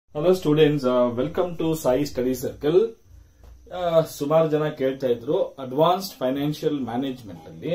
Hello students welcome to Sai study circle ಸುಮಾರು ಜನ ಕೇಳ್ತಾ ಇದ್ರು ಅಡ್ವಾನ್ಸ್ಡ್ ಫೈನಾನ್ಷಿಯಲ್ ಮ್ಯಾನೇಜ್ಮೆಂಟ್ ಅಲ್ಲಿ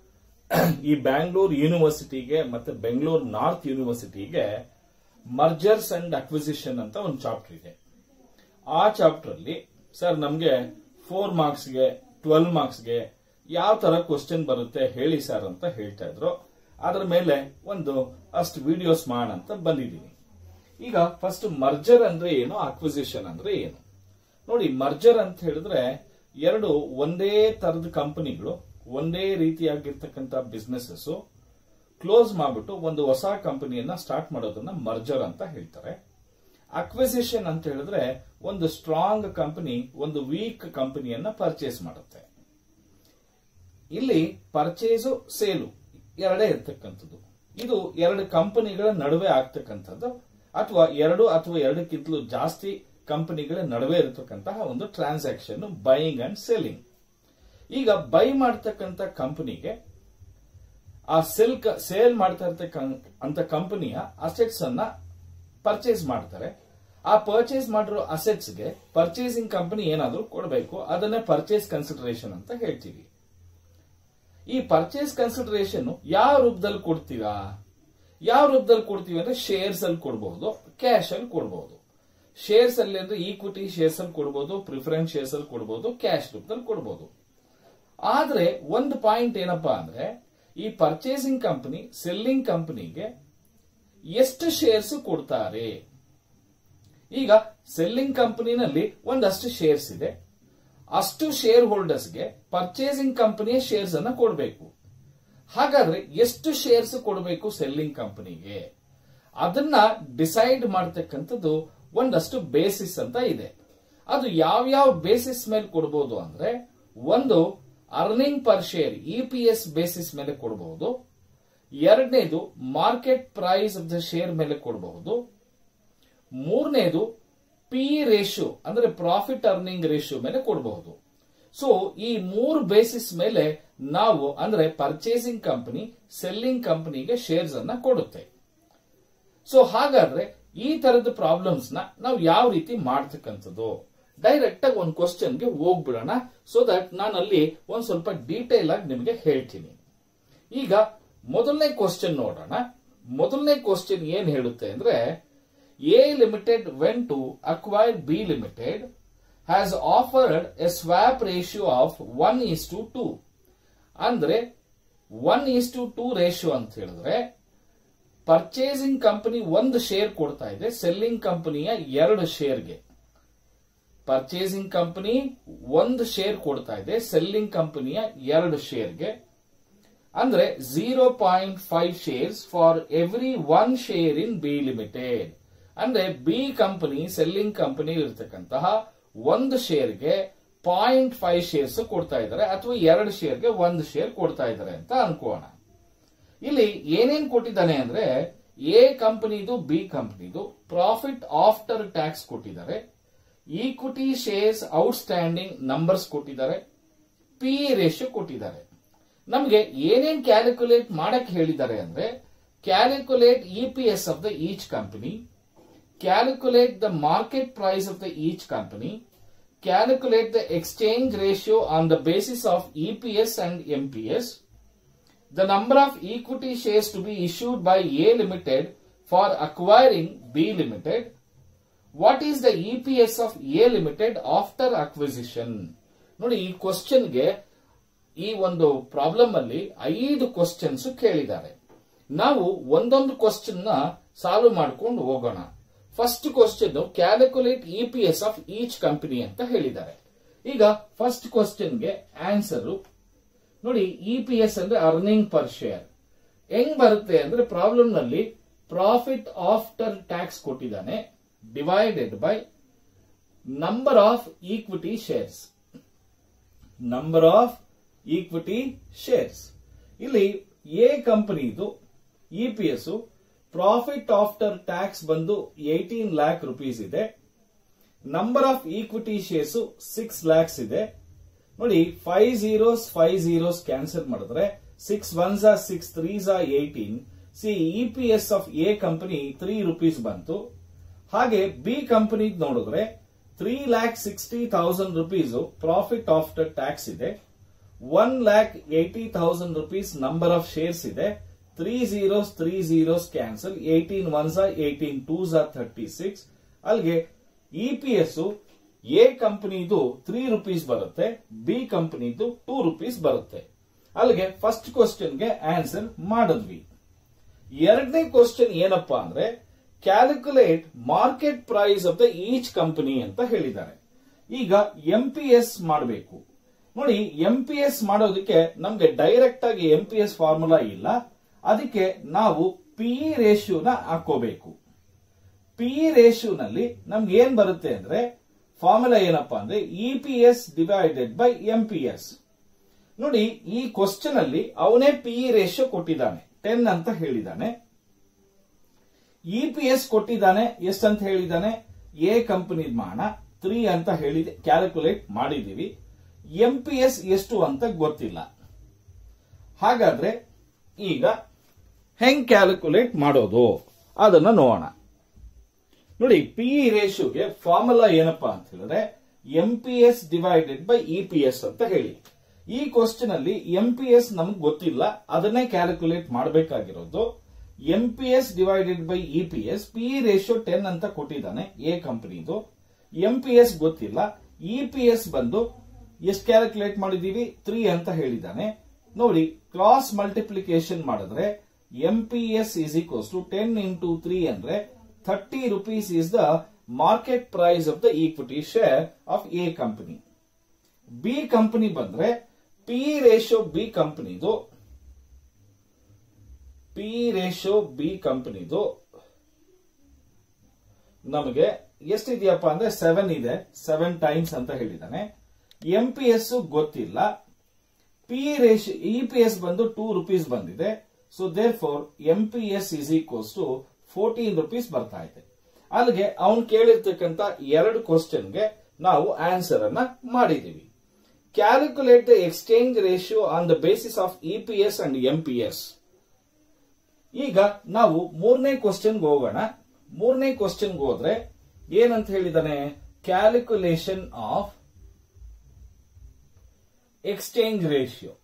ಈ ಬ್ಯಾಂಗ್ಳೂರ್ ಯೂನಿವರ್ಸಿಟಿಗೆ ಮತ್ತೆ ಬೆಂಗಳೂರು ನಾರ್ತ್ ಯೂನಿವರ್ಸಿಟಿಗೆ ಮರ್ಜರ್ಸ್ ಅಂಡ್ ಅಕ್ವಿಸಿಷನ್ ಅಂತ ಒಂದು ಚಾಪ್ಟರ್ ಇದೆ ಆ ಚಾಪ್ಟರ್ ಅಲ್ಲಿ ಸರ್ ನಮ್ಗೆ ಫೋರ್ ಮಾರ್ಕ್ಸ್ಗೆ ಟ್ವೆಲ್ ಮಾರ್ಕ್ಸ್ಗೆ ಯಾವ ತರ ಕ್ವಶನ್ ಬರುತ್ತೆ ಹೇಳಿ ಸರ್ ಅಂತ ಹೇಳ್ತಾ ಇದ್ರು ಅದ್ರ ಮೇಲೆ ಒಂದು ಅಷ್ಟು ವಿಡಿಯೋಸ್ ಮಾಡೋಣ ಅಂತ ಬಂದಿದ್ದೀನಿ ಈಗ ಫಸ್ಟ್ ಮರ್ಜರ್ ಅಂದ್ರೆ ಏನು ಅಕ್ವಿಸಿಷನ್ ಅಂದ್ರೆ ಏನು ನೋಡಿ ಮರ್ಜರ್ ಅಂತ ಹೇಳಿದ್ರೆ ಎರಡು ಒಂದೇ ತರದ ಕಂಪನಿಗಳು ಒಂದೇ ರೀತಿಯಾಗಿರ್ತಕ್ಕಂಥ ಬಿಸ್ನೆಸಸ್ ಕ್ಲೋಸ್ ಮಾಡ್ಬಿಟ್ಟು ಒಂದು ಹೊಸ ಕಂಪನಿಯನ್ನ ಸ್ಟಾರ್ಟ್ ಮಾಡೋದನ್ನ ಮರ್ಜರ್ ಅಂತ ಹೇಳ್ತಾರೆ ಅಕ್ವಿಸಿಷನ್ ಅಂತ ಹೇಳಿದ್ರೆ ಒಂದು ಸ್ಟ್ರಾಂಗ್ ಕಂಪನಿ ಒಂದು ವೀಕ್ ಕಂಪನಿಯನ್ನ ಪರ್ಚೇಸ್ ಮಾಡುತ್ತೆ ಇಲ್ಲಿ ಪರ್ಚೇಸು ಸೇಲು ಎರಡೇ ಇರ್ತಕ್ಕಂಥದ್ದು ಇದು ಎರಡು ಕಂಪನಿಗಳ ನಡುವೆ ಆಗ್ತಕ್ಕಂಥದ್ದು ಅಥವಾ ಎರಡು ಅಥವಾ ಎರಡಕ್ಕಿಂತಲೂ ಜಾಸ್ತಿ ಕಂಪನಿಗಳ ನಡುವೆ ಇರತಕ್ಕಂತಹ ಒಂದು ಟ್ರಾನ್ಸಾಕ್ಷನ್ ಬೈಯಿಂಗ್ ಅಂಡ್ ಸೆಲ್ಲಿಂಗ್ ಈಗ ಬೈ ಮಾಡ್ತಕ್ಕಂಥ ಕಂಪನಿಗೆ ಆ ಸೆಲ್ ಸೇಲ್ ಮಾಡ್ತಾ ಇರ್ತಕ್ಕಂಥ ಕಂಪನಿಯ ಅಸೆಟ್ಸ್ ಅನ್ನ ಪರ್ಚೇಸ್ ಮಾಡ್ತಾರೆ ಆ ಪರ್ಚೇಸ್ ಮಾಡಿರೋ ಅಸೆಟ್ಸ್ಗೆ ಪರ್ಚೇಸಿಂಗ್ ಕಂಪನಿ ಏನಾದರೂ ಕೊಡಬೇಕು ಅದನ್ನೇ ಪರ್ಚೇಸ್ ಕನ್ಸಿಡರೇಷನ್ ಅಂತ ಹೇಳ್ತೀವಿ ಈ ಪರ್ಚೇಸ್ ಕನ್ಸಿಡರೇಷನ್ ಯಾವ ರೂಪದಲ್ಲಿ ಕೊಡ್ತೀರಾ ಯಾವ ರೂಪದಲ್ಲಿ ಕೊಡ್ತೀವಿ ಅಂದ್ರೆ ಶೇರ್ಸ್ ಅಲ್ಲಿ ಕೊಡಬಹುದು ಕ್ಯಾಶ್ ಅಲ್ಲಿ ಕೊಡಬಹುದು ಶೇರ್ಸ್ ಅಲ್ಲಿ ಅಂದ್ರೆ ಈಕ್ವಿಟಿ ಶೇರ್ಸ್ ಅಲ್ಲಿ ಕೊಡಬಹುದು ಪ್ರಿಫರೆನ್ಸ್ ಶೇರ್ಸ್ ಅಲ್ಲಿ ಕೊಡಬಹುದು ಕ್ಯಾಶ್ ರೂಪದಲ್ಲಿ ಕೊಡಬಹುದು ಆದ್ರೆ ಒಂದು ಪಾಯಿಂಟ್ ಏನಪ್ಪಾ ಅಂದ್ರೆ ಈ ಪರ್ಚೇಸಿಂಗ್ ಕಂಪನಿ ಸೆಲ್ಲಿಂಗ್ ಕಂಪನಿಗೆ ಎಷ್ಟು ಶೇರ್ಸ್ ಕೊಡ್ತಾರೆ ಈಗ ಸೆಲ್ಲಿಂಗ್ ಕಂಪನಿನಲ್ಲಿ ಒಂದಷ್ಟು ಶೇರ್ಸ್ ಇದೆ ಅಷ್ಟು ಶೇರ್ ಹೋಲ್ಡರ್ಸ್ಗೆ ಪರ್ಚೇಸಿಂಗ್ ಕಂಪನಿಯ ಶೇರ್ಸ್ ಅನ್ನ ಕೊಡಬೇಕು ಹಾಗಾದ್ರೆ ಎಷ್ಟು ಶೇರ್ಸ್ ಕೊಡಬೇಕು ಸೆಲ್ಲಿಂಗ್ ಕಂಪನಿಗೆ ಅದನ್ನ ಡಿಸೈಡ್ ಮಾಡತಕ್ಕಂಥದ್ದು ಒಂದಷ್ಟು ಬೇಸಿಸ್ ಅಂತ ಇದೆ ಅದು ಯಾವ್ಯಾವ ಬೇಸಿಸ್ ಮೇಲೆ ಕೊಡಬಹುದು ಅಂದ್ರೆ ಒಂದು earning per share E P S basis ಮೇಲೆ ಕೊಡಬಹುದು ಎರಡನೇದು market price of the share ಮೇಲೆ ಕೊಡಬಹುದು ಮೂರನೇದು ಪಿ ರೇಷಿಯೋ ಅಂದ್ರೆ ಪ್ರಾಫಿಟ್ ಅರ್ನಿಂಗ್ ರೇಷಿಯೋ ಮೇಲೆ ಕೊಡಬಹುದು ಸೊ ಈ ಮೂರು ಬೇಸಿಸ್ ಮೇಲೆ ನಾವು ಅಂದ್ರೆ ಪರ್ಚೇಸಿಂಗ್ ಕಂಪನಿ ಸೆಲ್ಲಿಂಗ್ ಕಂಪನಿಗೆ ಶೇರ್ಸ್ ಅನ್ನ ಕೊಡುತ್ತೆ ಸೊ ಹಾಗಾದ್ರೆ ಈ ತರದ ಪ್ರಾಬ್ಲಮ್ಸ್ ನ ನಾವು ಯಾವ ರೀತಿ ಮಾಡ್ತಕ್ಕಂಥದ್ದು ಡೈರೆಕ್ಟ್ ಆಗಿ ಒಂದು ಕ್ವಶನ್ಗೆ ಹೋಗ್ಬಿಡೋಣ ಸೊ ದಟ್ ನಾನು ಅಲ್ಲಿ ಒಂದ್ ಸ್ವಲ್ಪ ಡೀಟೇಲ್ ಆಗಿ ನಿಮಗೆ ಹೇಳ್ತೀನಿ ಈಗ ಮೊದಲನೇ ಕ್ವಶನ್ ನೋಡೋಣ ಮೊದಲನೇ ಕ್ವಶನ್ ಏನ್ ಹೇಳುತ್ತೆ ಅಂದ್ರೆ A limited when to acquire B limited has offered a swap ratio of one is to two ಅಂದ್ರೆ one is to two ratio ಅಂತ ಹೇಳಿದ್ರೆ ಪರ್ಚೇಸಿಂಗ್ ಕಂಪನಿ ಒಂದು ಶೇರ್ ಕೊಡ್ತಾ ಇದೆ ಸೆಲ್ಲಿಂಗ್ ಕಂಪನಿಯ ಎರಡು ಶೇರ್ಗೆ ಪರ್ಚೇಸಿಂಗ್ ಕಂಪನಿ ಒಂದು ಶೇರ್ ಕೊಡ್ತಾ ಇದೆ ಸೆಲ್ಲಿಂಗ್ ಕಂಪನಿಯ ಎರಡು ಶೇರ್ಗೆ ಅಂದ್ರೆ zero point five shares for every one share in B limited ಅಂದ್ರೆ ಬಿ ಕಂಪನಿ ಸೆಲ್ಲಿಂಗ್ ಕಂಪನಿ ಇರತಕ್ಕಂತಹ ಒಂದು ಶೇರ್ಗೆ ಪಾಯಿಂಟ್ ಫೈವ್ ಶೇರ್ಸ್ ಕೊಡ್ತಾ ಇದ್ದಾರೆ ಅಥವಾ ಎರಡು ಶೇರ್ಗೆ ಒಂದು ಶೇರ್ ಕೊಡ್ತಾ ಇದ್ದಾರೆ ಅಂತ ಅನ್ಕೋಣ ಇಲ್ಲಿ ಏನೇನ್ ಕೊಟ್ಟಿದ್ದಾನೆ ಅಂದ್ರೆ ಎ ಕಂಪನಿದು ಬಿ ಕಂಪನಿದು ಪ್ರಾಫಿಟ್ ಆಫ್ಟರ್ ಟ್ಯಾಕ್ಸ್ ಕೊಟ್ಟಿದ್ದಾರೆ ಈಕ್ವಿಟಿ ಶೇರ್ಸ್ ಔಟ್ಸ್ಟ್ಯಾಂಡಿಂಗ್ ನಂಬರ್ಸ್ ಕೊಟ್ಟಿದ್ದಾರೆ ಪಿ ರೇಷಿಯೋ ಕೊಟ್ಟಿದ್ದಾರೆ ನಮಗೆ ಏನೇನ್ ಕ್ಯಾಲ್ಕುಲೇಟ್ ಮಾಡಕ್ ಹೇಳಿದ್ದಾರೆ ಅಂದ್ರೆ calculate E P S of the each company calculate the market price of the each company calculate the exchange ratio on the basis of EPS and MPS the number of equity shares to be issued by A Limited for acquiring B Limited. What is the EPS of A Limited after acquisition? ನೋಡಿ ಈ ಕ್ವಶನ್ಗೆ ಈ ಒಂದು problem ಅಲ್ಲಿ ಐದು questions ಕೇಳಿದ್ದಾರೆ ನಾವು ಒಂದೊಂದು ಕ್ವಶನ್ ನ ಸಾಲ್ವ್ ಮಾಡ್ಕೊಂಡು ಹೋಗೋಣ first question calculate E P S of each company ಅಂತ ಹೇಳಿದ್ದಾರೆ ಈಗ ಫಸ್ಟ್ ಕ್ವಶನ್ಗೆ ಆನ್ಸರ್ ನೋಡಿ ಇ ಪಿ ಎಸ್ ಅಂದ್ರೆ ಅರ್ನಿಂಗ್ ಪರ್ ಶೇರ್ ಹೆಂಗ್ ಬರುತ್ತೆ ಅಂದ್ರೆ ಪ್ರಾಬ್ಲಮ್ ನಲ್ಲಿ ಪ್ರಾಫಿಟ್ ಆಫ್ಟರ್ ಟ್ಯಾಕ್ಸ್ ಕೊಟ್ಟಿದ್ದಾನೆ divided by number of equity shares number of equity shares ಇಲ್ಲಿ ಎ ಕಂಪನಿದು E P S profit after tax ಬಂದು ಏಟೀನ್ ಲ್ಯಾಕ್ ರುಪೀಸ್ ಇದೆ number of equity shares six lakhs ಇದೆ ನೋಡಿ five zeros five zeros cancel ಮಾಡಿದ್ರೆ six one ಝಾ six three ಝಾ eighteen ಸಿ E P S of A company three rupees ಬಂತು ಹಾಗೆ ಬಿ ಕಂಪನಿ ನೋಡಿದ್ರೆ three lakh sixty thousand rupees profit after tax ಇದೆ one lakh eighty thousand rupees number of shares ಇದೆ three zeros three zeros cancel eighteen ones eighteen twos thirty six ಅಲ್ಲಿಗೆ E P S A ಕಂಪನಿದು three rupees ಬರುತ್ತೆ B ಕಂಪನಿದು two rupees ಬರುತ್ತೆ ಅಲ್ಲಿಗೆ first ಕ್ವಶನ್ಗೆ answer ಮಾಡಿದ್ವಿ ಎರಡನೇ ಕ್ವಶನ್ ಏನಪ್ಪಾ ಅಂದ್ರೆ calculate market price of the each company ಅಂತ ಹೇಳಿದ್ದಾರೆ ಈಗ ಎಂ ಪಿ ಎಸ್ ಮಾಡಬೇಕು ನೋಡಿ ಎಂ ಪಿ ಎಸ್ ಮಾಡೋದಕ್ಕೆ ನಮ್ಗೆ ಡೈರೆಕ್ಟ್ ಆಗಿ ಎಂ ಪಿ ಎಸ್ ಫಾರ್ಮುಲಾ ಇಲ್ಲ ಅದಕ್ಕೆ ನಾವು ಪಿಇ ರೇಷಿಯೋನ ಹಾಕೋಬೇಕು ಪಿಇ ರೇಷಿಯೋನಲ್ಲಿ ನಮ್ಗೆ ಏನ್ ಬರುತ್ತೆ ಅಂದ್ರೆ ಫಾರ್ಮುಲಾ ಏನಪ್ಪಾ ಅಂದ್ರೆ E P S divided by M P S ನೋಡಿ ಈ ಕ್ವಶನ್ ಅಲ್ಲಿ ಅವನೇ ಪಿಇ ರೇಷಿಯೋ ಕೊಟ್ಟಿದ್ದಾನೆ ಟೆನ್ ಅಂತ ಹೇಳಿದ್ದಾನೆ ಇ ಪಿ ಎಸ್ ಕೊಟ್ಟಿದ್ದಾನೆ ಎಷ್ಟಂತ ಹೇಳಿದ್ದಾನೆ ಎ ಕಂಪನಿ ಮಾಡೋಣ ತ್ರೀ ಅಂತ ಹೇಳಿ ಕ್ಯಾಲ್ಕುಲೇಟ್ ಮಾಡಿದೀವಿ ಎಂ ಪಿ ಎಸ್ ಎಷ್ಟು ಅಂತ ಗೊತ್ತಿಲ್ಲ ಹಾಗಾದ್ರೆ ಈಗ ಹೆಂಗ್ ಕ್ಯಾಲ್ಕುಲೇಟ್ ಮಾಡೋದು ಅದನ್ನ ನೋಡೋಣ ನೋಡಿ ಪಿಇ ರೇಷಿಯೋಗೆ ಫಾರ್ಮುಲಾ ಏನಪ್ಪಾ ಅಂತ ಹೇಳಿದ್ರೆ M P S divided by E P S ಅಂತ ಹೇಳಿ ಈ ಕ್ವಶನ್ ಅಲ್ಲಿ ಎಂ ಪಿ ಎಸ್ ನಮ್ಗೆ ಗೊತ್ತಿಲ್ಲ ಅದನ್ನೇ ಕ್ಯಾಲ್ಕುಲೇಟ್ ಮಾಡಬೇಕಾಗಿರೋದು M P S divided by E P S PE ratio ten ಅಂತ ಕೊಟ್ಟಿದ್ದಾನೆ ಎ ಕಂಪನಿದು ಎಂ ಪಿ ಎಸ್ ಗೊತ್ತಿಲ್ಲ ಇ ಪಿ ಎಸ್ ಬಂದು ಎಷ್ಟು ಕ್ಯಾಲ್ಕುಲೇಟ್ ಮಾಡಿದೀವಿ ತ್ರೀ ಅಂತ ಹೇಳಿದ್ದಾನೆ ನೋಡಿ ಕ್ರಾಸ್ ಮಲ್ಟಿಪ್ಲಿಕೇಶನ್ ಮಾಡಿದ್ರೆ M P S is equals to ten into three ಅಂದ್ರೆ thirty rupees is the market price of the equity share of A company B company ಬಂದ್ರೆ P ratio B ಕಂಪನಿದು P ratio B ಕಂಪನಿದು ನಮಗೆ ಎಷ್ಟಿದೆಯಪ್ಪ ಅಂದ್ರೆ seven ಇದೆ seven times ಅಂತ ಹೇಳಿದ್ದಾನೆ M P S ಗೊತ್ತಿಲ್ಲ P ratio E P S ಬಂದು ಟೂ ರುಪೀಸ್ ಬಂದಿದೆ so therefore M P S is equals to fourteen rupees ಬರ್ತಾ ಇದೆ ಅಲ್ಲಿಗೆ ಅವನು ಕೇಳಿರ್ತಕ್ಕಂತ ಎರಡು ಕ್ವಶನ್ಗೆ ನಾವು ಆನ್ಸರ್ ಅನ್ನ ಮಾಡಿದೀವಿ calculate the exchange ratio on the basis of E P S and M P S ಈಗ ನಾವು ಮೂರನೇ ಕ್ವಶನ್ಗೆ ಹೋಗೋಣ ಮೂರನೇ ಕ್ವಶನ್ಗೆ ಹೋದ್ರೆ ಏನಂತ ಹೇಳಿದಾನೆ ಕ್ಯಾಲ್ಕುಲೇಷನ್ ಆಫ್ ಎಕ್ಸ್ಚೇಂಜ್ ರೇಷಿಯೋ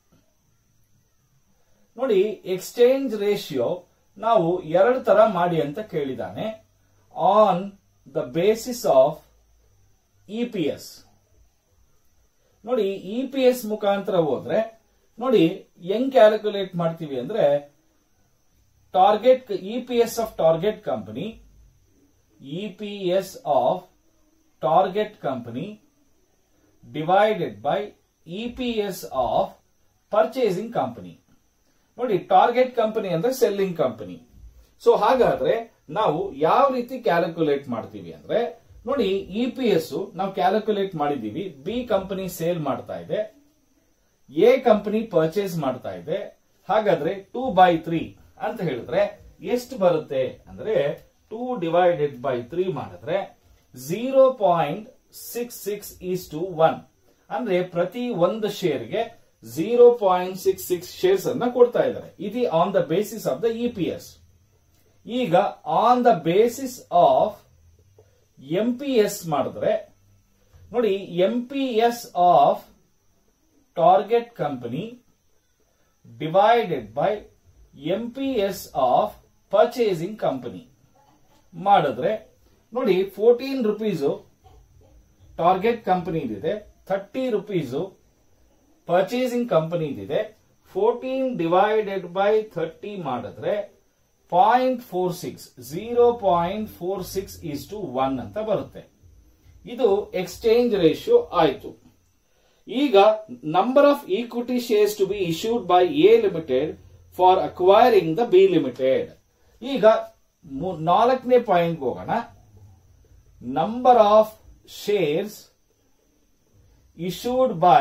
ನೋಡಿ ಎಕ್ಸ್ಚೇಂಜ್ ರೇಷಿಯೋ ನಾವು ಎರಡು ತರ ಮಾಡಿ ಅಂತ ಕೇಳಿದಾನೆ on the basis of E P S ನೋಡಿ ಇ ಪಿ ಎಸ್ ಮುಖಾಂತರ ಹೋದ್ರೆ ನೋಡಿ ಹೆಂಗ್ ಕ್ಯಾಲ್ಕುಲೇಟ್ ಮಾಡ್ತೀವಿ ಅಂದ್ರೆ target E P S of target company E P S of target company divided by E P S of purchasing company ನೋಡಿ target company ಅಂದ್ರೆ selling company so ಹಾಗಾದ್ರೆ ನಾವು ಯಾವ ರೀತಿ ಕ್ಯಾಲ್ಕುಲೇಟ್ ಮಾಡ್ತೀವಿ ಅಂದ್ರೆ ನೋಡಿ ಇ ಪಿ ಎಸ್ ನಾವು ಕ್ಯಾಲ್ಕುಲೇಟ್ ಮಾಡಿದೀವಿ ಬಿ ಕಂಪನಿ ಸೇಲ್ ಮಾಡ್ತಾ ಇದೆ ಎ ಕಂಪನಿ ಪರ್ಚೇಸ್ ಮಾಡ್ತಾ ಇದೆ ಹಾಗಾದ್ರೆ ಟೂ ಬೈ ತ್ರೀ ಅಂತ ಹೇಳಿದ್ರೆ ಎಷ್ಟು ಬರುತ್ತೆ ಅಂದ್ರೆ ಟೂ ಡಿವೈಡೆಡ್ ಬೈ ತ್ರೀ ಮಾಡಿದ್ರೆ zero point six six is to one ಅಂದ್ರೆ ಪ್ರತಿ ಒಂದು ಶೇರ್ಗೆ zero point six six shares ಅನ್ನ ಕೊಡ್ತಾ ಇದ್ದಾರೆ ಇದು on the basis of the E P S ಈಗ on the basis of M P S ಮಾಡಿದ್ರೆ ನೋಡಿ M P S of target company divided by M P S of purchasing company ಮಾಡಿದ್ರೆ ನೋಡಿ fourteen rupees target company ಇದೆ thirty rupees purchasing company ಇದೆ fourteen divided by thirty ಮಾಡಿದ್ರೆ point four six zero point four six is to one ಅಂತ ಬರುತ್ತೆ ಇದು exchange ratio ಆಯ್ತು ಈಗ number of equity shares to be issued by A limited for acquiring the B limited ಈಗ ಮೂ- ನಾಲ್ಕನೇ point ಹೋಗೋಣ number of shares issued by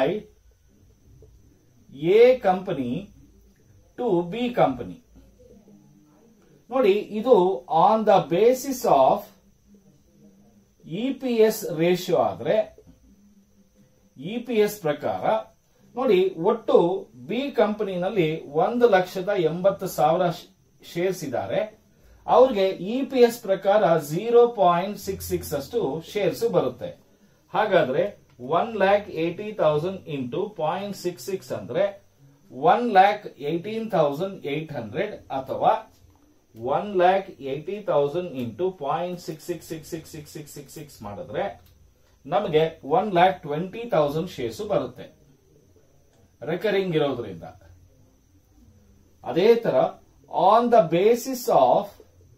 A company to B company ನೋಡಿ ಇದು on the basis of E P S ratio ಆದ್ರೆ E P S ಪ್ರಕಾರ ನೋಡಿ ಒಟ್ಟು ಬಿ ಕಂಪನಿನಲ್ಲಿ ಒಂದು ಲಕ್ಷದ ಎಂಬತ್ತು ಸಾವಿರ ಶೇರ್ಸ್ ಇದ್ದಾರೆ ಅವ್ರಿಗೆ ಇ ಪಿ ಎಸ್ ಪ್ರಕಾರ ಝೀರೋ ಪಾಯಿಂಟ್ ಸಿಕ್ಸ್ ಸಿಕ್ಸ್ ಅಷ್ಟು ಶೇರ್ಸ್ ಬರುತ್ತೆ ಹಾಗಾದ್ರೆ one lakh eighty thousand into point six six ಅಂದ್ರೆ one lakh eighteen thousand eight hundred ಅಥವಾ one lakh eighty thousand into point six six six six six six six six ಮಾಡಿದ್ರೆ ನಮಗೆ one lakh twenty thousand shares ಬರುತ್ತೆ recurring ಇರೋದ್ರಿಂದ ಅದೇ ತರ on the basis of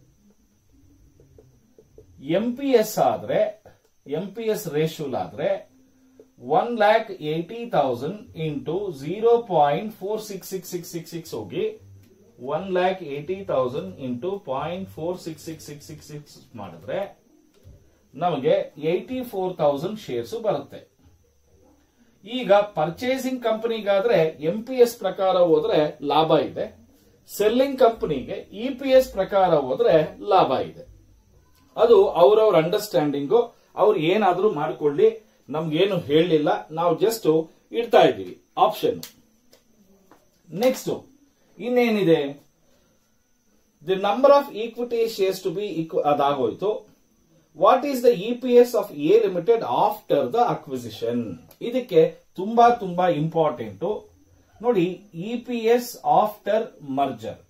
M P S ಆದ್ರೆ M P S ರೇಷೂಲ್ ಆದ್ರೆ one lakh eighty thousand into zero point four six six six six six ಹೋಗಿ one lakh eighty thousand into point four six six six six six ಮಾಡಿದ್ರೆ ನಮಗೆ eighty four thousand shares ಬರುತ್ತೆ ಈಗ purchasing ಕಂಪನಿಗಾದ್ರೆ M P S ಪ್ರಕಾರ ಹೋದ್ರೆ ಲಾಭ ಇದೆ ಸೆಲ್ಲಿಂಗ್ ಕಂಪನಿಗೆ ಇ ಪಿ ಎಸ್ ಪ್ರಕಾರ ಹೋದ್ರೆ ಲಾಭ ಇದೆ ಅದು ಅವರವ್ರ ಅಂಡರ್ಸ್ಟ್ಯಾಂಡಿಂಗು ಅವ್ರು ಏನಾದ್ರೂ ಮಾಡ್ಕೊಳ್ಳಿ ನಮ್ಗೇನು ಹೇಳಲಿಲ್ಲ ನಾವು ಜಸ್ಟ್ ಇಡ್ತಾ ಇದ್ದೀವಿ ಆಪ್ಷನ್ ನೆಕ್ಸ್ಟ್ ಇನ್ನೇನಿದೆ the number of equity shares to be ಅದಾಗೋಯ್ತು what is the E P S of A limited after the acquisition ಇದಕ್ಕೆ ತುಂಬಾ ತುಂಬಾ ಇಂಪಾರ್ಟೆಂಟ್ ನೋಡಿ E P S after merger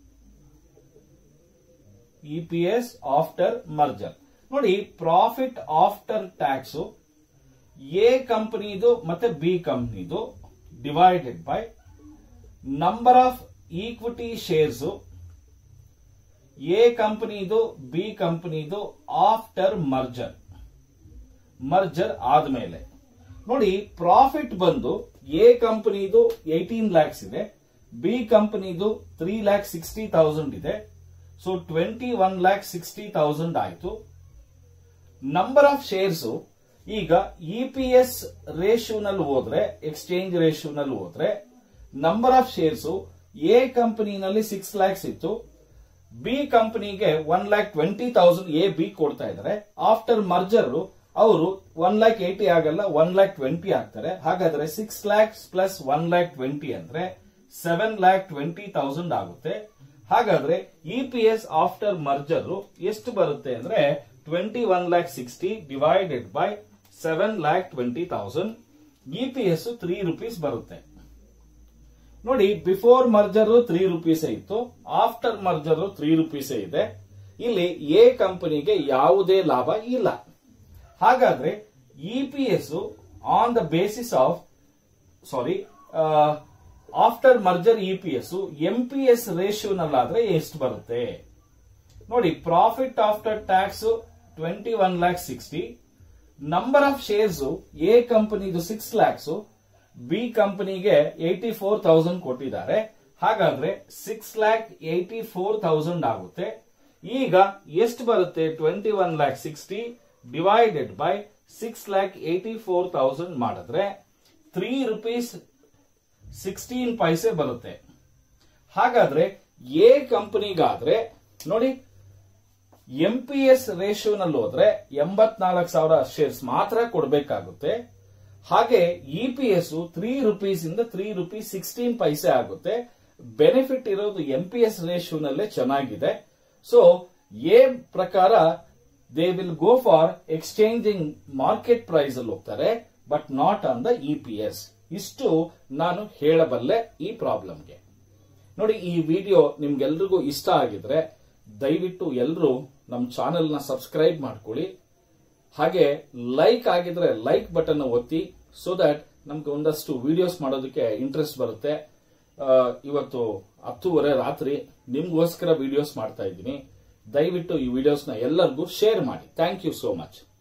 E P S after merger ನೋಡಿ profit after tax A ಕಂಪನಿದು ಮತ್ತೆ B ಕಂಪನಿದು divided by number of equity shares A ಕಂಪನಿದು B ಕಂಪನಿದು ಆಫ್ಟರ್ ಮರ್ಜರ್ ಮರ್ಜರ್ ಆದ್ಮೇಲೆ ನೋಡಿ ಪ್ರಾಫಿಟ್ ಬಂದು ಎ ಕಂಪನಿದು ಏಟೀನ್ ಲ್ಯಾಕ್ಸ್ ಇದೆ ಬಿ ಕಂಪನಿದು ತ್ರೀ ಲ್ಯಾಕ್ ಸಿಕ್ಸ್ಟಿ ತೌಸಂಡ್ ಇದೆ so twenty one lakh sixty thousand ಆಯ್ತು ನಂಬರ್ ಆಫ್ ಶೇರ್ಸ್ ಈಗ ಇ ಪಿ ಎಸ್ ರೇಷಿಯೋನಲ್ಲಿ ಹೋದ್ರೆ ಎಕ್ಸ್ಚೇಂಜ್ ರೇಷಿಯೋನಲ್ಲಿ ಹೋದ್ರೆ ನಂಬರ್ ಆಫ್ ಶೇರ್ಸ್ ಎ ಕಂಪನಿನಲ್ಲಿ ಸಿಕ್ಸ್ ಲ್ಯಾಕ್ಸ್ ಇತ್ತು ಬಿ ಕಂಪನಿಗೆ one lakh twenty thousand A B ಕೊಡ್ತಾ ಇದ್ದಾರೆ ಆಫ್ಟರ್ ಮರ್ಜರ್ ಅವರು ಒನ್ ಲ್ಯಾಕ್ ಏಟಿ ಆಗಲ್ಲ ಒನ್ ಲ್ಯಾಕ್ ಟ್ವೆಂಟಿ ಆಗ್ತಾರೆ ಹಾಗಾದ್ರೆ six lakhs plus one lakh twenty ಅಂದ್ರೆ ಸೆವೆನ್ ಲ್ಯಾಕ್ ಟ್ವೆಂಟಿ ತೌಸಂಡ್ ಆಗುತ್ತೆ ಹಾಗಾದ್ರೆ E P S after merger ಎಷ್ಟು ಬರುತ್ತೆ ಅಂದ್ರೆ twenty one lakh sixty divided by seven lakh twenty thousand E P S three rupees ಬರುತ್ತೆ ನೋಡಿ ಬಿಫೋರ್ ಮರ್ಜರ್ ತ್ರೀ ರುಪೀಸ್ ಇತ್ತು ಆಫ್ಟರ್ ಮರ್ಜರ್ ತ್ರೀ ರುಪೀಸ್ ಇದೆ ಇಲ್ಲಿ ಎ ಕಂಪನಿಗೆ ಯಾವುದೇ ಲಾಭ ಇಲ್ಲ ಹಾಗಾದ್ರೆ E P S on the basis of sorry after merger E P S M P S ರೇಷಿಯೋನಲ್ಲಾದ್ರೆ ಎಷ್ಟು ಬರುತ್ತೆ ನೋಡಿ profit after tax twenty one lakh sixty number of shares A ಕಂಪನಿದು ಸಿಕ್ಸ್ ಲ್ಯಾಕ್ಸ್ ಬಿ ಕಂಪನಿಗೆ ಏಟಿ ಫೋರ್ ತೌಸಂಡ್ ಕೊಟ್ಟಿದ್ದಾರೆ ಹಾಗಾದ್ರೆ six lakh eighty four thousand ಆಗುತ್ತೆ ಈಗ ಎಷ್ಟು ಬರುತ್ತೆ twenty one lakh sixty divided by six lakh eighty four thousand ಮಾಡಿದ್ರೆ ತ್ರೀ ರುಪೀಸ್ ಸಿಕ್ಸ್ಟೀನ್ ಪೈಸೆ ಬರುತ್ತೆ ಹಾಗಾದ್ರೆ ಎ ಕಂಪನಿಗಾದ್ರೆ ನೋಡಿ ಎಂ ಪಿ ಎಸ್ ರೇಷಿಯೋನಲ್ಲಿ ಹೋದ್ರೆ ಎಂಬತ್ನಾಲ್ಕು ಸಾವಿರ ಶೇರ್ಸ್ ಮಾತ್ರ ಕೊಡಬೇಕಾಗುತ್ತೆ ಹಾಗೆ E P S three rupees ಇಂದ ತ್ರೀ ರುಪೀಸ್ ಸಿಕ್ಸ್ಟೀನ್ ಪೈಸೆ ಆಗುತ್ತೆ ಬೆನಿಫಿಟ್ ಇರೋದು ಎಂ ಪಿ ಎಸ್ ರೇಷಿಯೋನಲ್ಲೇ ಚೆನ್ನಾಗಿದೆ ಸೊ ಎ ಪ್ರಕಾರ they will go for exchanging market price ಅಲ್ಲಿ ಹೋಗ್ತಾರೆ but not on the E P S ಇಷ್ಟು ನಾನು ಹೇಳಬಲ್ಲೆ ಈ ಪ್ರಾಬ್ಲಮ್ಗೆ ನೋಡಿ ಈ ವಿಡಿಯೋ ನಿಮ್ಗೆಲ್ರಿಗೂ ಇಷ್ಟ ಆಗಿದ್ರೆ ದಯವಿಟ್ಟು ಎಲ್ಲರೂ ನಮ್ಮ ಚಾನೆಲ್ ನ ಸಬ್ಸ್ಕ್ರೈಬ್ ಮಾಡ್ಕೊಳ್ಳಿ ಹಾಗೆ ಲೈಕ್ ಆಗಿದ್ರೆ ಲೈಕ್ ಬಟನ್ ಒತ್ತಿ ಸೊ ದಟ್ ನಮ್ಗೆ ಒಂದಷ್ಟು ವಿಡಿಯೋಸ್ ಮಾಡೋದಕ್ಕೆ ಇಂಟ್ರೆಸ್ಟ್ ಬರುತ್ತೆ ಆ, ಇವತ್ತು ಹತ್ತೂವರೆ ರಾತ್ರಿ ನಿಮ್ಗೋಸ್ಕರ ವಿಡಿಯೋಸ್ ಮಾಡ್ತಾ ಇದ್ದೀನಿ ದಯವಿಟ್ಟು ಈ ವಿಡಿಯೋಸ್ನ ಎಲ್ಲರಿಗೂ ಶೇರ್ ಮಾಡಿ ಥ್ಯಾಂಕ್ ಯು ಸೋ ಮಚ್